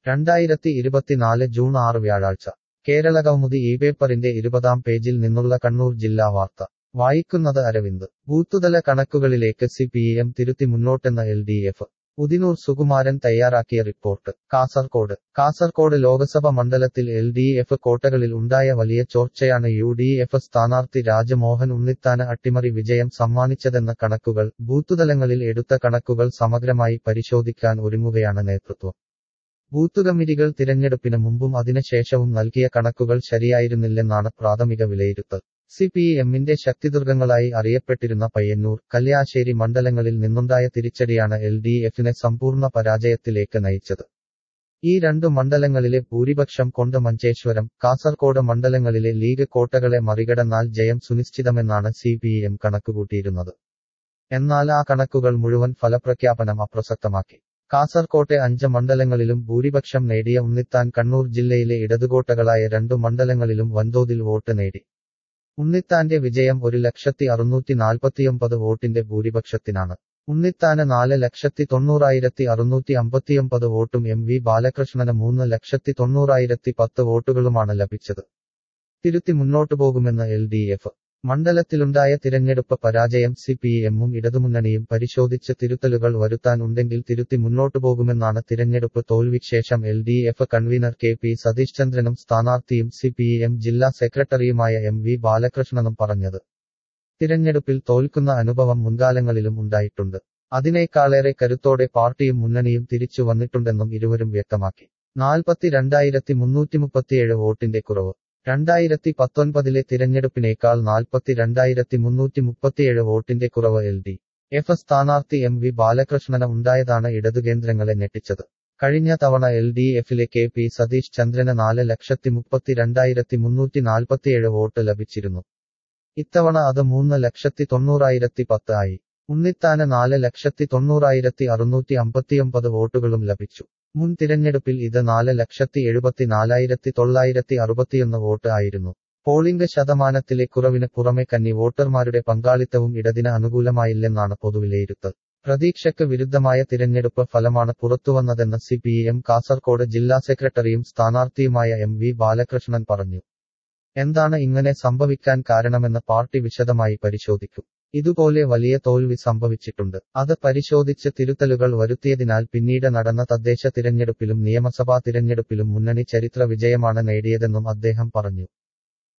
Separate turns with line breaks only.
രണ്ടായിരത്തി ഇരുപത്തിനാല് ജൂൺ ആറ് വ്യാഴാഴ്ച കേരളകൗമുദി ഈ പേപ്പറിന്റെ ഇരുപതാം പേജിൽ നിന്നുള്ള കണ്ണൂർ ജില്ലാ വാർത്ത വായിക്കുന്നത് അരവിന്ദ് ബൂത്തുതല കണക്കുകളിലേക്ക് സി പി എം തിരുത്തി മുന്നോട്ടെന്ന L D F Udinoor Sukumaran തയ്യാറാക്കിയ റിപ്പോർട്ട് കാസർകോട് കാസർകോട് ലോക്സഭ മണ്ഡലത്തിൽ എൽ ഡി എഫ് കോട്ടകളിൽ ഉണ്ടായ വലിയ ചോർച്ചയാണ് യു ഡി എഫ് സ്ഥാനാർത്ഥി രാജമോഹൻ ഉണ്ണിത്താന് അട്ടിമറി വിജയം സമ്മാനിച്ചതെന്ന കണക്കുകൾ ബൂത്തുതലങ്ങളിൽ എടുത്ത കണക്കുകൾ സമഗ്രമായി പരിശോധിക്കാൻ ഒരുങ്ങുകയാണ് നേതൃത്വം ബൂത്ത് കമ്മിറ്റികൾ തിരഞ്ഞെടുപ്പിന് മുമ്പും അതിനുശേഷവും നൽകിയ കണക്കുകൾ ശരിയായിരുന്നില്ലെന്നാണ് പ്രാഥമിക വിലയിരുത്തൽ സി പി എമ്മിന്റെ ശക്തിദുർഗങ്ങളായി അറിയപ്പെട്ടിരുന്ന പയ്യന്നൂർ കല്യാശ്ശേരി മണ്ഡലങ്ങളിൽ നിന്നുണ്ടായ തിരിച്ചടിയാണ് എൽ ഡി എഫിനെ സമ്പൂർണ്ണ പരാജയത്തിലേക്ക് നയിച്ചത് ഈ രണ്ടു മണ്ഡലങ്ങളിലെ ഭൂരിപക്ഷം കൊണ്ട് മഞ്ചേശ്വരം കാസർകോട് മണ്ഡലങ്ങളിലെ ലീഗ് കോട്ടകളെ മറികടന്നാൽ ജയം സുനിശ്ചിതമെന്നാണ് സി പി എം കണക്കുകൂട്ടിയിരുന്നത് എന്നാൽ ആ കണക്കുകൾ മുഴുവൻ ഫലപ്രഖ്യാപനം അപ്രസക്തമാക്കി കാസർകോട്ടെ അഞ്ച് മണ്ഡലങ്ങളിലും ഭൂരിപക്ഷം നേടിയ ഉണ്ണിത്താൻ കണ്ണൂർ ജില്ലയിലെ ഇടതുകോട്ടകളായ രണ്ടു മണ്ഡലങ്ങളിലും വൻതോതിൽ വോട്ട് നേടി ഉണ്ണിത്താന്റെ വിജയം ഒരു ലക്ഷത്തി അറുന്നൂറ്റി നാൽപ്പത്തിയൊമ്പത് വോട്ടിന്റെ ഭൂരിപക്ഷത്തിനാണ് ഉണ്ണിത്താന് നാല് ലക്ഷത്തി തൊണ്ണൂറായിരത്തി അറുന്നൂറ്റി അമ്പത്തിയൊമ്പത് വോട്ടും എം വി ബാലകൃഷ്ണന് മൂന്ന് ലക്ഷത്തി തൊണ്ണൂറായിരത്തി പത്ത് വോട്ടുകളുമാണ് ലഭിച്ചത് തിരുത്തി മുന്നോട്ടു പോകുമെന്ന് എൽ ഡി എഫ് മണ്ഡലത്തിലുണ്ടായ തിരഞ്ഞെടുപ്പ് പരാജയം സി പി എമ്മും ഇടതുമുന്നണിയും പരിശോധിച്ച് തിരുത്തലുകൾ വരുത്താൻ ഉണ്ടെങ്കിൽ തിരുത്തി മുന്നോട്ടു പോകുമെന്നാണ് തിരഞ്ഞെടുപ്പ് തോൽവിശേഷം L D F convener K P Satheesh ചന്ദ്രനും സ്ഥാനാർത്ഥിയും സി പി എം ജില്ലാ സെക്രട്ടറിയുമായ എം വി ബാലകൃഷ്ണനും പറഞ്ഞത് തിരഞ്ഞെടുപ്പിൽ തോൽക്കുന്ന അനുഭവം മുൻകാലങ്ങളിലും ഉണ്ടായിട്ടുണ്ട് അതിനേക്കാളേറെ കരുത്തോടെ പാർട്ടിയും മുന്നണിയും തിരിച്ചു വന്നിട്ടുണ്ടെന്നും ഇരുവരും വ്യക്തമാക്കി നാൽപ്പത്തി രണ്ടായിരത്തി മുന്നൂറ്റി മുപ്പത്തിയേഴ് വോട്ടിന്റെ കുറവ് രണ്ടായിരത്തി പത്തൊൻപതിലെ തിരഞ്ഞെടുപ്പിനേക്കാൾ നാൽപ്പത്തി രണ്ടായിരത്തി മുന്നൂറ്റി മുപ്പത്തിയേഴ് വോട്ടിന്റെ കുറവ് എൽ ഡി എഫ് സ്ഥാനാർത്ഥി എം വി ബാലകൃഷ്ണന് ഉണ്ടായതാണ് ഇടതുകേന്ദ്രങ്ങളെ ഞെട്ടിച്ചത് കഴിഞ്ഞ തവണ എൽ ഡി എഫിലെ കെ പി സതീഷ് ചന്ദ്രന് നാല് ലക്ഷത്തി മുപ്പത്തി രണ്ടായിരത്തി മുന്നൂറ്റി നാൽപ്പത്തിയേഴ് വോട്ട് ലഭിച്ചിരുന്നു ഇത്തവണ അത് മൂന്ന് ലക്ഷത്തി തൊണ്ണൂറായിരത്തി പത്ത് ആയി ഉണ്ണിത്താന് നാല് ലക്ഷത്തി തൊണ്ണൂറായിരത്തി അറുന്നൂറ്റി അമ്പത്തിയൊമ്പത് വോട്ടുകളും ലഭിച്ചു മുൻ തിരഞ്ഞെടുപ്പിൽ ഇത് നാല് ലക്ഷത്തി എഴുപത്തിനാലായിരത്തി തൊള്ളായിരത്തി അറുപത്തിയൊന്ന് വോട്ട് ആയിരുന്നു പോളിംഗ് ശതമാനത്തിലെ കുറവിന് പുറമെ കന്നി വോട്ടർമാരുടെ പങ്കാളിത്തവും ഇടതിന് അനുകൂലമായില്ലെന്നാണ് പൊതുവിലയിരുത്തൽ പ്രതീക്ഷയ്ക്ക് വിരുദ്ധമായ തിരഞ്ഞെടുപ്പ് ഫലമാണ് പുറത്തുവന്നതെന്ന് സി പി എം കാസർകോട് ജില്ലാ സെക്രട്ടറിയും സ്ഥാനാർത്ഥിയുമായ എം വി ബാലകൃഷ്ണൻ പറഞ്ഞു എന്താണ് ഇങ്ങനെ സംഭവിക്കാൻ കാരണമെന്ന് പാർട്ടി വിശദമായി പരിശോധിക്കും ഇതുപോലെ വലിയ തോൽവി സംഭവിച്ചിട്ടുണ്ട് അത് പരിശോധിച്ച് തിരുത്തലുകൾ വരുത്തിയതിനാൽ പിന്നീട് നടന്ന തദ്ദേശ തിരഞ്ഞെടുപ്പിലും നിയമസഭാ തിരഞ്ഞെടുപ്പിലും മുന്നണി ചരിത്ര വിജയമാണ് നേടിയതെന്നും അദ്ദേഹം പറഞ്ഞു